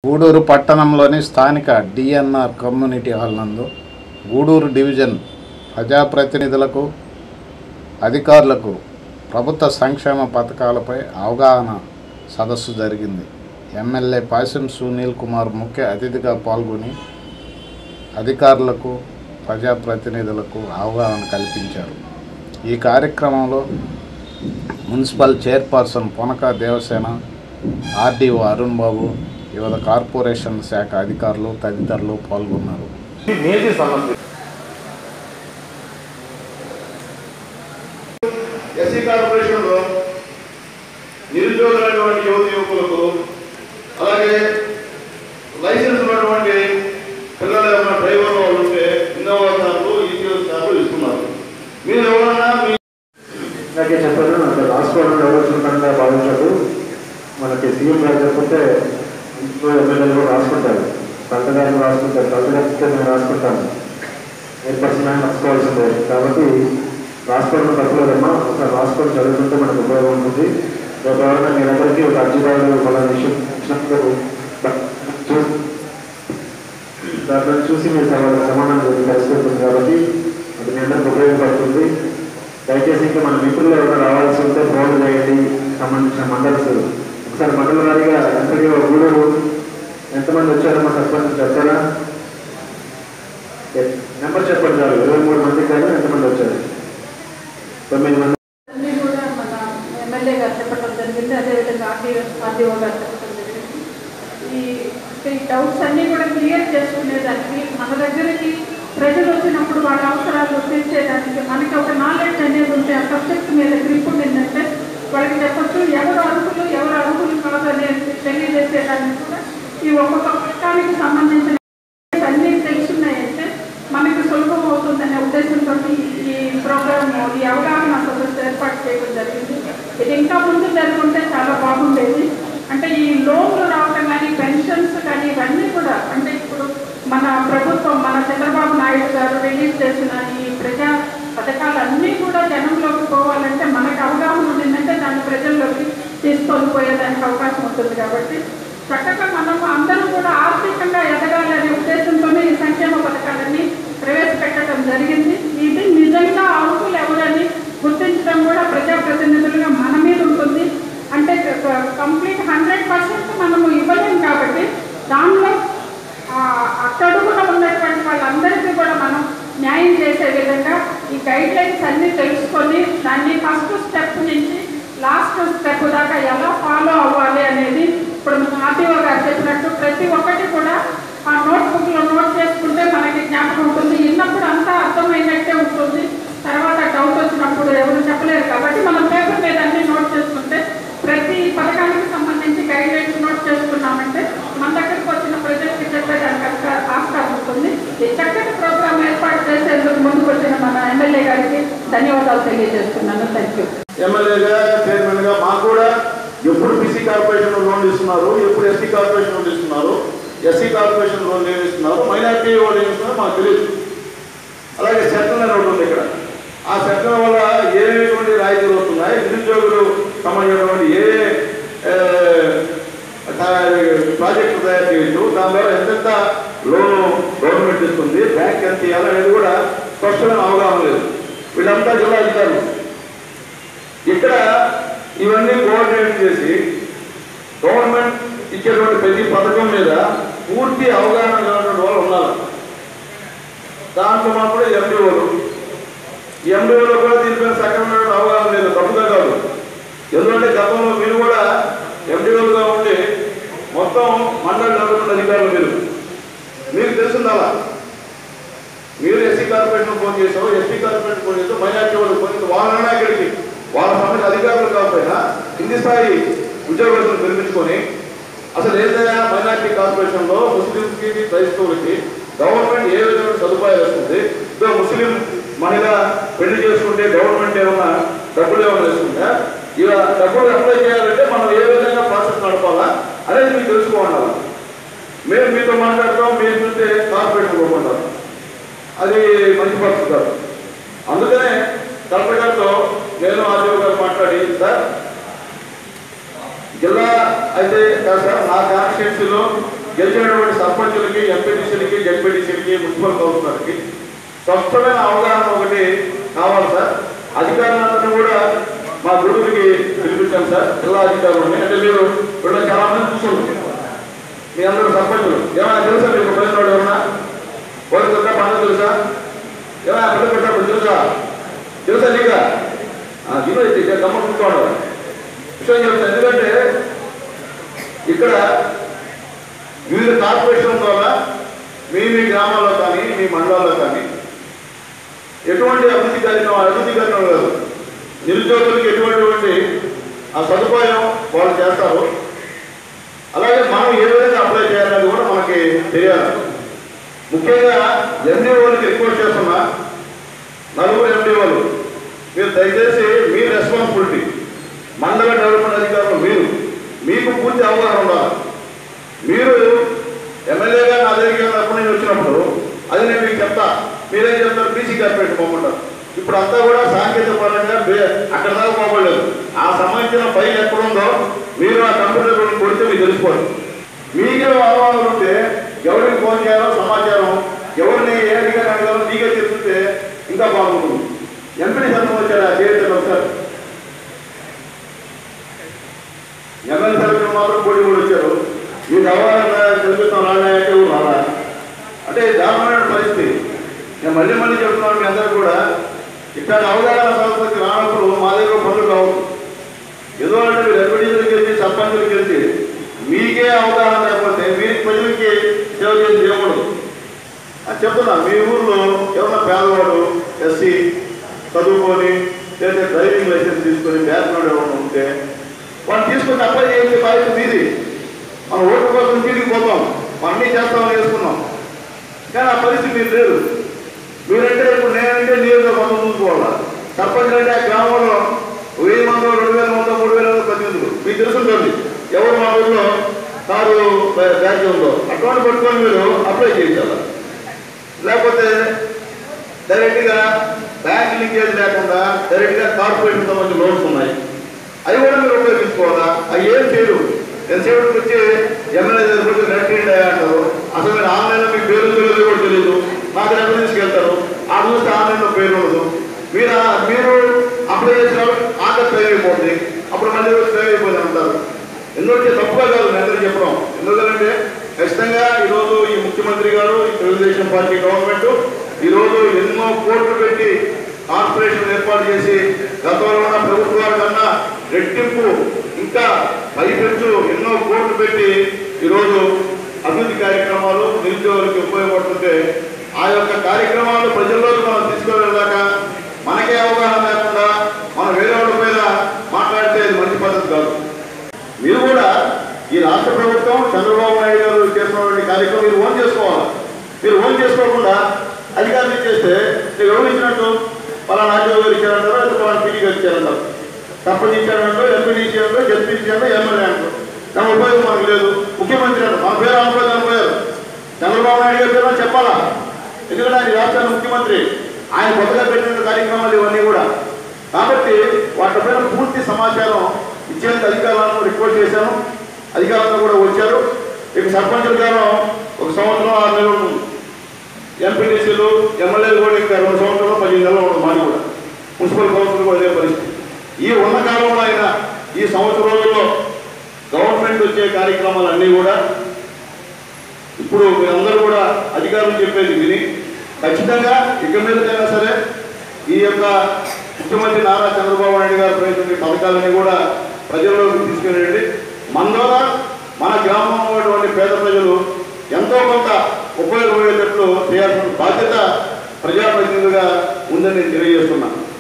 గూడూరు పట్టణంలోని స్థానిక DNR community hall నందు గూడూరు డివిజన్ ప్రజాప్రతినిధులకు అధికారులకు ప్రభుత్వ సంక్షేమ పథకాలపై అవగాహన సదస్సు జరిగింది ఎమ్మెల్యే పాసిం సునీల్ కుమార్ ముఖ్య అతిథిగా పాల్గొని అధికారులకు ప్రజాప్రతినిధులకు అవగాహన కల్పించారు ఈ కార్యక్రమంలో municipal chairperson Ponaka Devasena RDO Arun Babu వివిధ కార్పొరేషన్ శాఖ అధికారులు తదితరులు పాల్గొన్నారు నీటి సమస్య ఎస్సీ కార్పొరేషన్లో నిరుద్యోగులైనటువంటి యువత యువకులకు అలాగే లైసెన్స్ ఉన్నటువంటి పిల్లలు ఏమైనా డ్రైవర్ వాళ్ళు ఉంటే ఇన్నోవా స్టాఫ్ ఈటీఓ స్టాఫ్ ఇస్తున్నారు మీరు ఎవరన్నా మీ ఇందాకే చెప్పాను అంటే రాసుకోవడం ఎవరుగా భావించదు మనకి సీఎం గారు చెప్పుకుంటే ఇంట్లో ఎమ్మెల్యేలు కూడా రాసుకుంటారు కలెక్టర్ గారు రాసుకుంటారు కలెక్టర్ గారికి నేను రాసుకుంటాను ఏ పర్సన్ అయినా రాసుకోవాల్సిందే కాబట్టి రాసుకోవడం తప్పలేదమ్మా ఒకసారి రాసుకొని చదువుకుంటే మనకు ఉపయోగం ఉంటుంది రేపు ఎవరైనా మీరందరికీ ఒక అర్జీదారులు మన విషయం ఇచ్చినప్పుడు చూ- దాంట్లో చూసి మీరు సమ- సమాధానం చెప్పే పరిస్థితి ఉంటుంది కాబట్టి అది మీ అందరికి ఉపయోగపడుతుంది దయచేసి ఇంకా మన మిత్రులు ఎవరైనా రావాల్సి ఉంటే ఫోన్ చేయండి సంబంధించిన మండల్స్ ఒకసారి మండల వారీగా ఎంతటి గూడూరు ఎంతమంది వచ్చారో మా సర్పంచ్ చెప్తారా ఎ- నెంబర్ చెప్పండి చాలు ఇరవై మూడు మంది కానీ ఎంతమంది వచ్చారు తొమ్మిది మంది అన్నీ కూడా మన ఎమ్మెల్యే గారు చెప్పడం జరిగింది అదేవిధంగా ఆర్డీఓ ఆర్డీఓ గారు చెప్పడం జరిగింది ఈ ఈ డౌట్స్ అన్నీ కూడా క్లియర్ చేసుకునేదానికి మన దగ్గరికి ప్రజలు వచ్చినప్పుడు వాళ్ళ అవసరాలు తీర్చేదానికి మనకి ఒక నాలెడ్జ్ అనేది ఉంటే ఆ సబ్జెక్ట్ మీద గ్రిప్ ఉండిందంటే వాళ్ళకి చెప్పచ్చు ఎవరు అర్హులు ఎవరు అర్హులు కాదు అనేది తెలియజేసేదానికి కూడా ఈ ఒక్కొక్క పథకానికి సంబంధించిన అన్నీ తెలుసున్నాయంటే మనకి సులభం అవుతుందనే ఉద్దేశంతో ఈ ప్రోగ్రామ్ ఈ అవగాహన సదస్సు ఏర్పాటు చేయడం జరిగింది ఇది ఇంకా ముందు జరుగుంటే చాలా బాగుండేది అంటే ఈ లోన్లు రావడం కానీ పెన్షన్స్ కానీ ఇవన్నీ కూడా అంటే ఇప్పుడు మన ప్రభుత్వం మన చంద్రబాబు నాయుడు గారు రిలీజ్ చేసిన ఈ ప్రజా పథకాలన్నీ కూడా జనంలోకి పోవాలంటే మనకు అవగాహన ఉండిందంటే దాన్ని ప్రజల్లోకి తీసుకొని పోయేదానికి అవకాశం ఉంటుంది కాబట్టి చక్కగా మనం అందరూ కూడా ఆర్థికంగా ఎదగాలి అనే ఉద్దేశంతోనే ఈ సంక్షేమ పథకాలన్నీ ప్రవేశపెట్టడం జరిగింది ఇది నిజంగా అర్హులు ఎవరని గుర్తించడం కూడా ప్రజాప్రతినిధులుగా మన మీద ఉంటుంది అంటే కంప్లీట్ హండ్రెడ్ పర్సెంట్ మనము ఇవ్వలేం కాబట్టి దానిలో ఆ, అట్టడుగున ఉన్నటువంటి వాళ్ళందరికీ కూడా మనం న్యాయం చేసే విధంగా ఈ గైడ్ లైన్స్ అన్నీ తెలుసుకొని దాన్ని ఫస్ట్ స్టెప్ నుంచి లాస్ట్ స్టెప్ దాకా ఎలా ఫాలో అవ్వాలి అనేది ఇప్పుడు మన ఆర్టీఓ గారు చెప్పినట్టు ప్రతి ఒక్కటి కూడా ఆ నోట్బుక్ లో నోట్ చేసుకుంటే మనకి జ్ఞాపకం ఉంటుంది విన్నప్పుడు అంతా అర్థమైనట్టే ఉంటుంది తర్వాత డౌట్ వచ్చినప్పుడు ఎవరు చెప్పలేరు కాబట్టి మనం పేపర్ మీద అన్ని నోట్ చేసుకుంటే ప్రతి పథకానికి సంబంధించి గైడ్ లైన్స్ నోట్ చేసుకున్నామంటే మన దగ్గరకు వచ్చిన ప్రజలకి చెప్పేదానికి అంత ఆస్కారం ఉంటుంది ఈ చక్కటి ప్రోగ్రామ్ ఏర్పాటు చేసేందుకు ముందుకు వచ్చిన మన ఎమ్మెల్యే గారికి ధన్యవాదాలు తెలియజేస్తున్నాను థ్యాంక్ యూ ఎమ్మెల్యేగా చైర్మన్గా మాకు కూడా ఎప్పుడు బీసీ కార్పొరేషన్ లోన్ ఇస్తున్నారు ఎప్పుడు ఎస్సీ కార్పొరేషన్ లోన్ ఇస్తున్నారు ఎస్సీ కార్పొరేషన్ లోన్ ఏమి ఇస్తున్నారు మైనార్టీ వాళ్ళు ఏమి ఇస్తున్నారు మాకు తెలియదు అలాగే సెంట్రల్ అని ఒకటి ఉంది ఇక్కడ ఆ సెంట్రల్ వల్ల ఏటువంటి రాయితీలు వస్తున్నాయి నిరుద్యోగులు సంబంధించినటువంటి ఏ ఏ, తా- ప్రాజెక్టు తయారు చేయొచ్చు దాని ద్వారా ఎంతెంత లోన్ గవర్నమెంట్ ఇస్తుంది బ్యాంక్ ఎంత ఇవ్వాలి అనేది కూడా స్పష్టమైన అవగాహన లేదు వీళ్ళంతా జిల్లా అధికారులు ఇక్కడ ఇవన్నీ కోఆర్డినేట్ చేసి గవర్నమెంట్ ఇచ్చేటువంటి ప్రతి పథకం మీద పూర్తి అవగాహన కలిగినటువంటి వాళ్ళు ఉన్నారు దాంట్లో మాత్రం ఎండిఓలు ఎండిఓలో కూడా దీనిపైన సక్రమైన అవగాహన లేదు తప్పుగా కాదు ఎందుకంటే గతంలో మీరు కూడా ఎండిఓలుగా ఉండి మొత్తం మండల డెవలప్మెంట్ అధికారులు మీరు మీకు తెలుస్తుంది అలా మీరు ఎస్సీ కార్పొరేషన్ ఫోన్ చేసావు ఎస్టీ కార్పొరేషన్ ఫోన్ చేసావు మైనార్టీ వాళ్ళు ఫోన్ చేసావు వాళ్ళనే ఇక్కడికి వాళ్ళ సంబంధించిన అధికారులు కాకపోయినా కింది స్థాయి ఉద్యోగస్తులు నిర్మించుకొని అసలు ఏదైనా మైనార్టీ కార్పొరేషన్లో ముస్లింస్కి క్రైస్తవులకి గవర్నమెంట్ ఏ విధమైన సదుపాయాలు వస్తుంది ఇదో ముస్లిం మహిళ పెళ్లి చేసుకుంటే గవర్నమెంట్ ఏమన్నా డబ్బులు ఏమైనా ఇస్తుందా ఇలా డబ్బులు అప్లై చేయాలంటే మనం ఏ విధంగా ప్రాసెస్ నడపాలా అనేది మీకు తెలుసుకోవాలి మేము మీతో మాట్లాడతాం మీరు చూస్తే కార్పొరేషన్ పోకుంటారు అది మంచి పరిస్థితి కాదు అందుకనే కలెక్టర్ గారితో నేను ఆర్డీఓ గారు మాట్లాడి సార్ జిల్లా అయితే కాదు సార్ నా కాన్స్టిట్యున్సీలో గెలిచినటువంటి సర్పంచులకి ఎంపీటీసీలకి జడ్పీటీసీలకి మున్సిపల్ కౌన్సిలర్కి స్పష్టమైన అవగాహన ఒకటి కావాలి సార్ అధికారులందరినీ కూడా మా గురువులకి పిలిపించాం సార్ జిల్లా అధికారులని అంటే మీరు వీళ్ళు చాలా మంది చూస్తున్నారు మీ అందరూ సర్పంచులు ఏమైనా తెలుసా మీకు ప్రజలు ఎవరన్నా వాళ్ళకి తెలుసా పండుగ తెలుసా ఏమైనా పెద్ద పెట్టినప్పుడు తెలుసా తెలుసా నీకా ఇవ్వ గమ్మ కూర్చోవాలి విషయం చెప్తాను ఎందుకంటే ఇక్కడ వివిధ కార్పొరేషన్ ద్వారా మీ మీ గ్రామాల్లో కానీ మీ మండలాల్లో కానీ ఎటువంటి అభివృద్ధి కార్యక్రమం అభివృద్ధి కార్యక్రమం కాదు నిరుద్యోగులకు ఎటువంటి ఆ సదుపాయం వాళ్ళు చేస్తారు అలాగే మనం ఏ విధంగా అప్లై చేయాలనేది కూడా మనకి తెలియాలి ముఖ్యంగా ఎండిఓలకి రిక్వెస్ట్ చేస్తున్నా నలుగురు ఎండిఓలు మీరు దయచేసి మీ రెస్పాన్సిబిలిటీ మండల డెవలప్మెంట్ అధికారులు మీరు మీకు పూర్తి అవగాహన ఉండాలి మీరు ఎమ్మెల్యేగా నా దగ్గరికి ఎప్పటి నుంచి వచ్చినప్పుడు అది నేను మీకు చెప్తా మీరేం చెప్తారు బీసీ కార్పొరేట్ పోమంటారు ఇప్పుడు అంతా కూడా సాంకేతిక పరంగా బే- అక్కడ దాకా పోకూడదు ఆ సంబంధించిన ఫైల్ ఎక్కడుందో మీరు ఆ కంప్యూటర్ గురించి కొడితే మీకు తెలిసిపోదు మీకే అవగాహన ఉంటే ఎవరికి ఫోన్ చేయాలో సమాచారం ఎవరిని ఏ అధికారి అడగాలో మీకే చెప్తుంటే ఇంకా బాగుంటుంది ఎంపీ సంఘం వచ్చారా చేయండి ఒకసారి ఎమ్మెల్యే సభ్యులు మాత్రం పోటీ కూడా వచ్చారు మీకు అవగాహన కల్పిస్తాం రానాయంటే ఎవరు రాలా అంటే దారుణమైన పరిస్థితి నేను మళ్ళీ మళ్ళీ చెప్తున్నాను మీ అందరూ కూడా ఇక్కడ అవగాహన సంస్కృతి రానప్పుడు మా దగ్గర పనులు కావు ఏదో అంటే మీరు ఎంపీడీలకు గెలిచి సర్పంచులకు గెలిచి మీకే అవగాహన లేకపోతే మీరు ప్రజలకి సేవ చేసి చేయకూడదు అని చెప్తున్నా మీ ఊర్లో ఎవరన్నా పేదవాడు ఎస్సీ చదువుకొని లేదా డ్రైవింగ్ లైసెన్స్ తీసుకొని బ్యాక్గ్రౌండ్ ఎవరైనా ఉంటే వాళ్ళు తీసుకొని అప్లై చేసే బాధ్యత మీది మనం ఓటు కోసం ఇంటికి పోతాం మనం అన్నీ చేస్తామని వేసుకున్నాం కానీ ఆ పరిస్థితి మీరు లేరు మీరంటే ఇప్పుడు నేనంటే నీరుగా కొంత చూసుకోవాలా సర్పంచ్ అంటే ఆ గ్రామంలో వెయ్యి మంది రెండు వేల మంది మూడు వేల మంది ప్రతినిధులు మీకు తెలుసుంటుంది ఎవరు మా ఊళ్ళో కారు బ్యా- బ్యాగ్ ఉందో అటువంటి పట్టుకొని మీరు అప్లై చేయించాలి లేకపోతే డైరెక్ట్గా బ్యాంక్ లింకేజ్ లేకుండా డైరెక్ట్గా కార్పొరేషన్ సంబంధించిన లోన్స్ ఉన్నాయి అవి కూడా మీరు ఉపయోగించుకోవాలా అవి ఏం చేయరు ఎంతసేపటికి వచ్చి ఎమ్మెల్యే దగ్గర వచ్చి నెట్ అంటారు అసలు మీరు ఆన్లైన్లో మీ పేరు తెలియదు కూడా తెలియదు నాకు ఎక్కడ తీసుకెళ్తారు ఆ చూస్తే ఆన్లైన్లో పేరు ఉండదు మీరు ఆ- మీరు అప్లై చేసినప్పుడు ఆన్లైన్ సేవ్ అయిపోతుంది అప్పుడు మళ్ళీ సేవ్ అయిపోయింది అంటారు ఎందుకంటే తప్పుగా కాదు నేను అందరికీ చెప్పడం ఎందుకంటే ఖచ్చితంగా ఈరోజు ఈ ముఖ్యమంత్రి గారు ఈ తెలుగుదేశం పార్టీ గవర్నమెంట్ ఈరోజు ఎన్నో కోట్లు పెట్టి కార్పొరేషన్ ఏర్పాటు చేసి గతంలో ఉన్న ప్రభుత్వాల కన్నా రెట్టింపు ఇంకా పైపెంచు ఎన్నో కోట్లు పెట్టి ఈరోజు అభివృద్ధి కార్యక్రమాలు నిరుద్యోగులకు ఉపయోగపడుతుంటే ఆ యొక్క కార్యక్రమాలు ప్రజల్లోకి మనం తీసుకువెళ్ళాక మనకే అవగాహన లేకుండా మనం వేరే వాళ్ళ మీద మాట్లాడితే అది మంచి పద్ధతి కాదు మీరు కూడా ఈ రాష్ట్ర ప్రభుత్వం చంద్రబాబు నాయుడు గారు చేస్తున్నటువంటి కార్యక్రమం మీరు ఓన్ చేసుకోవాలి మీరు ఓన్ చేసుకోకుండా అధికారులు ఇచ్చేస్తే మీరు ఎవరు ఇచ్చినట్టు పలానా ఆర్టీఓ గారు ఇచ్చారంటారు లేదా పలానా పీడీ గారు ఇచ్చారంటారు సర్పంచ్ ఇచ్చారంటో ఎంపీడీ ఇచ్చారంటో జడ్పీ ఇచ్చారంటో ఎమ్మెల్యే అంటారు దాని ఉపయోగం మనకు లేదు ముఖ్యమంత్రి అంటారు మన పేరు అనుకోలేదు అనుకోయారు చంద్రబాబు నాయుడు గారి పేరు చెప్పాలా ఎందుకంటే ఆయన ఈ రాష్ట్రానికి ముఖ్యమంత్రి ఆయన కొత్తగా పెట్టిన కార్యక్రమాలు ఇవన్నీ కూడా కాబట్టి వాటిపైన పూర్తి సమాచారం ఇచ్చేందుకు అధికారులను రిక్వెస్ట్ చేశాను అధికారులతో కూడా వచ్చారు ఇక సర్పంచుల గారు ఒక సంవత్సరం ఆరు నెలలు ఉంటుంది ఎంపీటీసీలు ఎమ్మెల్యేలు కూడా ఇంకా రెండు సంవత్సరాలు పదిహేను నెలలు ఉంటుంది మాది కూడా మున్సిపల్ కౌన్సిల్ కూడా అదే పరిస్థితి ఈ ఉన్న కాలంలో అయినా ఈ సంవత్సరం రోజుల్లో గవర్నమెంట్ వచ్చే కార్యక్రమాలన్నీ కూడా ఇప్పుడు మీరందరూ కూడా అధికారులు చెప్పేది విని ఖచ్చితంగా ఇక మీదకైనా సరే ఈ యొక్క ముఖ్యమంత్రి నారా చంద్రబాబు నాయుడు గారు ప్రవేశించిన పథకాలన్నీ కూడా ప్రజల్లోకి తీసుకెళ్ళండి మన ద్వారా మన గ్రామంలో ఉన్నటువంటి పేద ప్రజలు ఎంతో కొంత ఉపయోగపడేటట్లు చేయాల్సిన బాధ్యత ప్రజాప్రతినిధులుగా ఉందని నేను తెలియజేస్తున్నాను